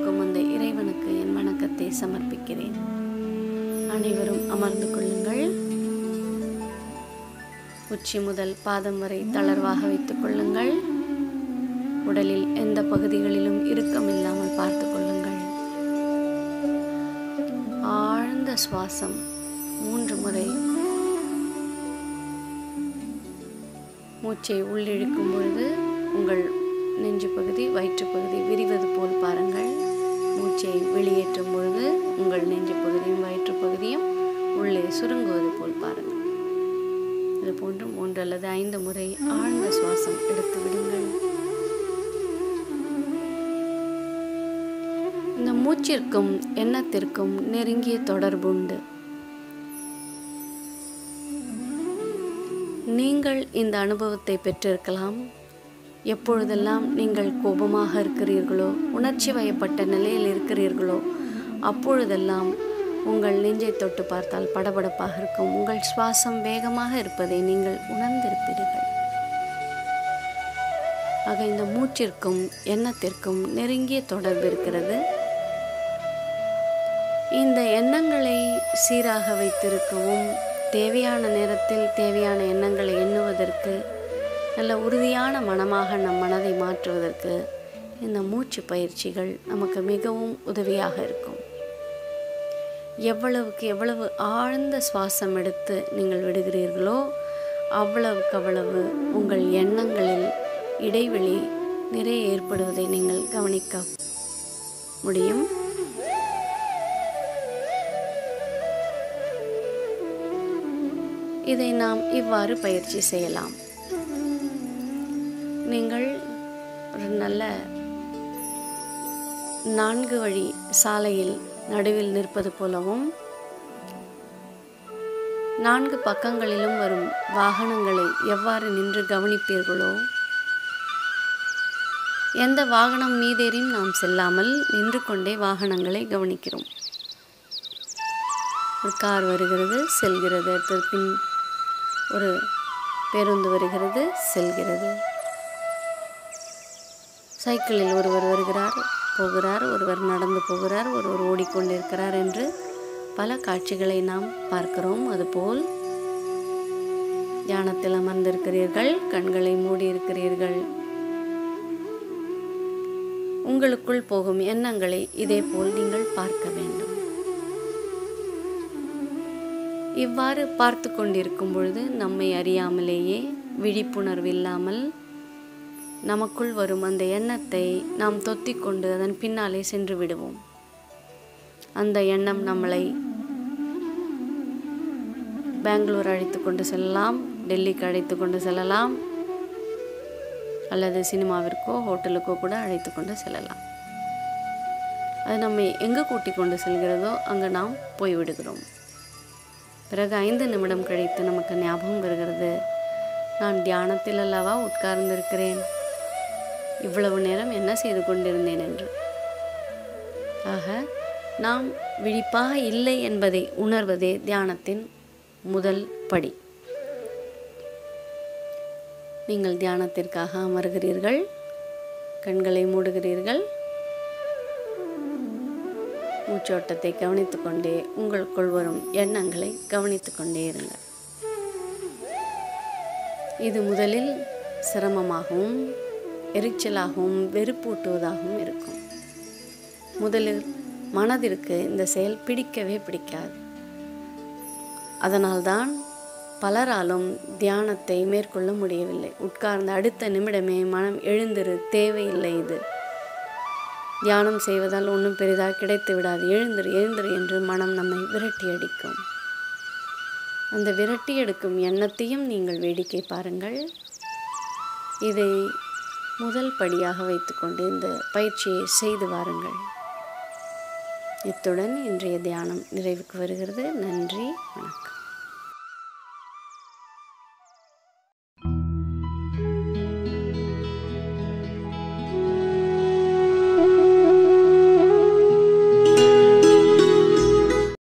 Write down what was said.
கொண்டிருக்கும் அந்த இறைவனுக்கு என் வணக்கத்தை சமர்ப்பிக்கிறேன் அனைவரும் அமர்ந்து கொள்ளுங்கள் உச்சி முதல் பாதம் வரை தளர்வாக வைத்துக் கொள்ளுங்கள் உடலில் எந்த பகுதிகளிலும் இறுக்கம் இல்லாமல் பார்த்து கொள்ளுங்கள் ஆழ்ந்த சுவாசம் மூன்று முறை மூச்சை உள்ளிழுக்கும் பொழுது உங்கள் நெஞ்சு பகுதி வயிற்று பகுதி விரிவது போல் பாருங்கள் மூச்சை வெளியேற்றும் பொழுது உங்கள் நெஞ்சு பகுதியும் வயிற்று பகுதியும் உள்ளே சுருங்குவது போல் பாருங்கள் இது போன்று மூன்று அல்லது ஐந்து முறை ஆழ்ந்த சுவாசம் எடுத்து விடுங்கள் இந்த மூச்சிற்கும் எண்ணத்திற்கும் நெருங்கிய தொடர்பு உண்டு நீங்கள் இந்த அனுபவத்தை பெற்றிருக்கலாம் எப்பொழுதெல்லாம் நீங்கள் கோபமாக இருக்கிறீர்களோ உணர்ச்சி வயப்பட்ட நிலையில் இருக்கிறீர்களோ அப்பொழுதெல்லாம் உங்கள் நெஞ்சை தொட்டு பார்த்தால் படபடப்பாக இருக்கும் உங்கள் சுவாசம் வேகமாக இருப்பதை நீங்கள் உணர்ந்திருப்பீர்கள் ஆக இந்த மூச்சிற்கும் எண்ணத்திற்கும் நெருங்கிய தொடர்பு இருக்கிறது இந்த எண்ணங்களை சீராக வைத்திருக்கவும் தேவையான நேரத்தில் தேவையான எண்ணங்களை எண்ணுவதற்கு நல்ல உறுதியான மனமாக நம் மனதை மாற்றுவதற்கு இந்த மூச்சு பயிற்சிகள் நமக்கு மிகவும் உதவியாக இருக்கும் எவ்வளவுக்கு எவ்வளவு ஆழ்ந்த சுவாசம் எடுத்து நீங்கள் விடுகிறீர்களோ அவ்வளவுக்கு அவ்வளவு உங்கள் எண்ணங்களில் இடைவெளி நிறைய ஏற்படுவதை நீங்கள் கவனிக்க முடியும் இதை நாம் இவ்வாறு பயிற்சி செய்யலாம் நீங்கள் ஒரு நல்ல நான்கு வழி சாலையில் நடுவில் நிற்பது போலவும் நான்கு பக்கங்களிலும் வரும் வாகனங்களை எவ்வாறு நின்று கவனிப்பீர்களோ எந்த வாகனம் மீதேறியும் நாம் செல்லாமல் நின்று கொண்டே வாகனங்களை கவனிக்கிறோம் ஒரு கார் வருகிறது செல்கிறது அடுத்தது பின் ஒரு பேருந்து வருகிறது செல்கிறது சைக்கிளில் ஒருவர் வருகிறார் போகிறார் ஒருவர் நடந்து போகிறார் ஒருவர் ஓடிக்கொண்டிருக்கிறார் என்று பல காட்சிகளை நாம் பார்க்கிறோம் அதுபோல் தியானத்தில் அமர்ந்திருக்கிறீர்கள் கண்களை மூடி இருக்கிறீர்கள் உங்களுக்குள் போகும் எண்ணங்களை இதேபோல் நீங்கள் பார்க்க வேண்டும் இவ்வாறு பார்த்து கொண்டிருக்கும் பொழுது நம்மை அறியாமலேயே விழிப்புணர்வு இல்லாமல் நமக்குள் வரும் அந்த எண்ணத்தை நாம் தொத்திக்கொண்டு அதன் பின்னாலே சென்று விடுவோம் அந்த எண்ணம் நம்மளை பெங்களூர் அழைத்து கொண்டு செல்லலாம் டெல்லிக்கு அழைத்து கொண்டு செல்லலாம் அல்லது சினிமாவிற்கோ ஹோட்டலுக்கோ கூட அழைத்து கொண்டு செல்லலாம் அது நம்மை எங்கே கூட்டி கொண்டு செல்கிறதோ அங்கே நாம் போய்விடுகிறோம் பிறகு ஐந்து நிமிடம் கழித்து நமக்கு ஞாபகம் வருகிறது நான் தியானத்தில் அல்லவா உட்கார்ந்திருக்கிறேன் இவ்வளவு நேரம் என்ன செய்து கொண்டிருந்தேன் என்று ஆக நாம் விழிப்பாக இல்லை என்பதை உணர்வதே தியானத்தின் முதல் படி நீங்கள் தியானத்திற்காக அமர்கிறீர்கள் கண்களை மூடுகிறீர்கள் மூச்சோட்டத்தை கவனித்துக் கொண்டே உங்களுக்குள் வரும் எண்ணங்களை கவனித்துக் கொண்டே இருங்கள் இது முதலில் சிரமமாகவும் எரிச்சலாகவும் வெறுப்பூட்டுவதாகவும் இருக்கும் முதலில் மனதிற்கு இந்த செயல் பிடிக்கவே பிடிக்காது அதனால்தான் பலராலும் தியானத்தை மேற்கொள்ள முடியவில்லை உட்கார்ந்த அடுத்த நிமிடமே மனம் எழுந்திரு தேவையில்லை இது தியானம் செய்வதால் ஒன்றும் பெரிதாக கிடைத்து விடாது எழுந்திரு எழுந்திரு என்று மனம் நம்மை விரட்டி அடிக்கும் அந்த விரட்டி எடுக்கும் எண்ணத்தையும் நீங்கள் வேடிக்கை பாருங்கள் இதை முதல் படியாக வைத்துக்கொண்டு இந்த பயிற்சியை செய்து வாருங்கள் இத்துடன் இன்றைய தியானம் நிறைவுக்கு வருகிறது நன்றி வணக்கம்